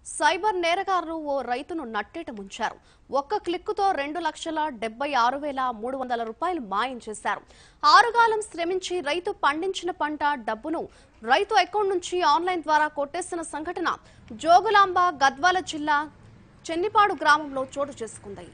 cyber నేరగారులు ఓ రైతును నట్టేట ముంచారు ఒక్క క్లిక్కుతో రెండు లక్షల డెబ్బై ఆరు వేల మూడు వందల రూపాయలు మాయం చేశారు ఆరుగాలం శ్రమించి రైతు పండించిన పంట డబ్బును రైతు అకౌంట్ నుంచి ఆన్లైన్ ద్వారా కొట్టేసిన సంఘటన జోగులాంబ గద్వాల జిల్లా చెన్నిపాడు గ్రామంలో చోటు చేసుకుంది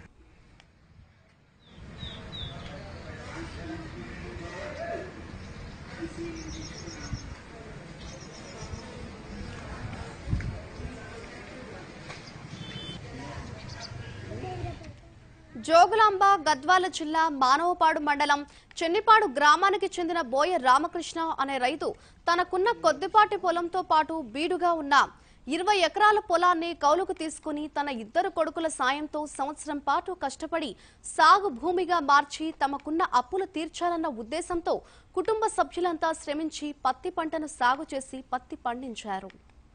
జోగులాంబ గద్వాల జిల్లా మానవపాడు మండలం చెన్నిపాడు గ్రామానికి చెందిన బోయ రామకృష్ణ అనే రైతు తనకున్న కొద్దిపాటి పొలంతో పాటు బీడుగా ఉన్న ఇరవై ఎకరాల పొలాన్ని కౌలుకు తీసుకుని తన ఇద్దరు కొడుకుల సాయంతో సంవత్సరం పాటు కష్టపడి సాగు భూమిగా మార్చి తమకున్న అప్పులు తీర్చాలన్న ఉద్దేశంతో కుటుంబ సభ్యులంతా శ్రమించి పత్తి పంటను సాగు చేసి పత్తి పండించారు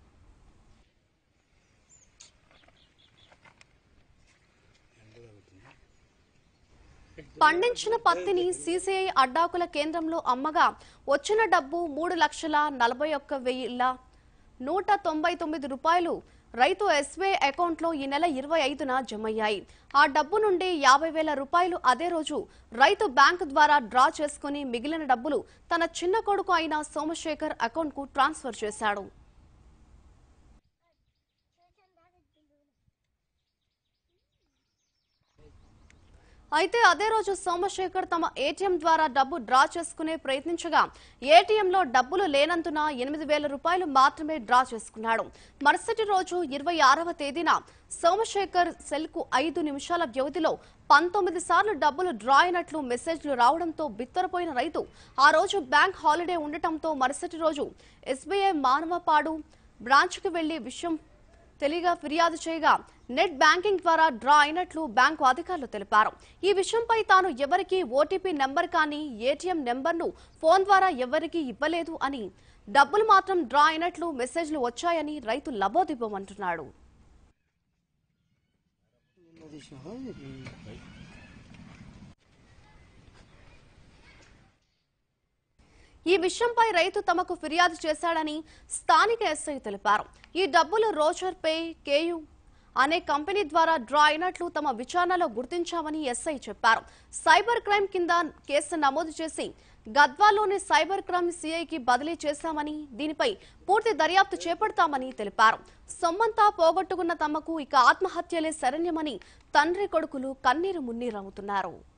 పండించిన పత్తిని సీసీఐ అడ్డాకుల కేంద్రంలో అమ్మగా వచ్చిన డబ్బు మూడు లక్షల నలభై ఒక్క వెయ్యిల నూట తొంభై తొమ్మిది రూపాయలు రైతు ఎస్బీఐ అకౌంట్లో ఈ నెల ఇరవై ఐదున జమయ్యాయి ఆ డబ్బు నుండి యాభై వేల రూపాయలు అదే రోజు రైతు బ్యాంకు ద్వారా డ్రా చేసుకుని మిగిలిన డబ్బులు తన చిన్న కొడుకు అయిన సోమశేఖర్ అకౌంట్కు ట్రాన్స్ఫర్ చేశాడు అయితే అదే రోజు సోమశేఖర్ తమ ఏటీఎం ద్వారా డబ్బు డ్రా చేసుకునే ప్రయత్నించగా ఏటీఎంలో డబ్బులు లేనందున ఎనిమిది వేల రూపాయలు మాత్రమే డ్రా చేసుకున్నాడు మరుసటి రోజు ఇరవై ఆరవ తేదీన సోమశేఖర్ సెల్ కు ఐదు నిమిషాల వ్యవధిలో పంతొమ్మిది సార్లు డబ్బులు డ్రా అయినట్లు మెసేజ్లు రావడంతో బిత్తరపోయిన రైతు ఆ రోజు బ్యాంక్ హాలిడే ఉండటంతో మరుసటి రోజు ఎస్బీఐ మానవపాడు బ్రాంచ్కు వెళ్లి విషయం తెలియగా ఫిర్యాదు చేయగా నెట్ బ్యాంకింగ్ ద్వారా డ్రా అయినట్లు బ్యాంకు అధికారులు తెలిపారు ఈ విషయంపై తాను ఎవరికీ ఓటీపీ నెంబర్ కానీ ఏటీఎం నెంబర్ను ఫోన్ ద్వారా ఎవరికీ ఇవ్వలేదు అని డబ్బులు మాత్రం డ్రా అయినట్లు మెసేజ్లు వచ్చాయని రైతు లబోదిబ్బమంటున్నాడు ఈ విషయంపై రైతు తమకు ఫిర్యాదు చేశాడని స్థానిక ఎస్ఐ తెలిపారు ఈ డబ్బులు రోచర్ పే కేయు అనే కంపెనీ ద్వారా డ్రా అయినట్లు తమ విచారణలో గుర్తించామని ఎస్ఐ చెప్పారు సైబర్ క్రైమ్ కింద కేసు నమోదు చేసి గద్వాల్లోని సైబర్ క్రైమ్ సిఐకి బదిలీ చేశామని దీనిపై పూర్తి దర్యాప్తు చేపడతామని తెలిపారు సొమ్మంతా పోగొట్టుకున్న తమకు ఇక ఆత్మహత్యలే శరణ్యమని తండ్రి కొడుకులు కన్నీరు మున్నీరవుతున్నారు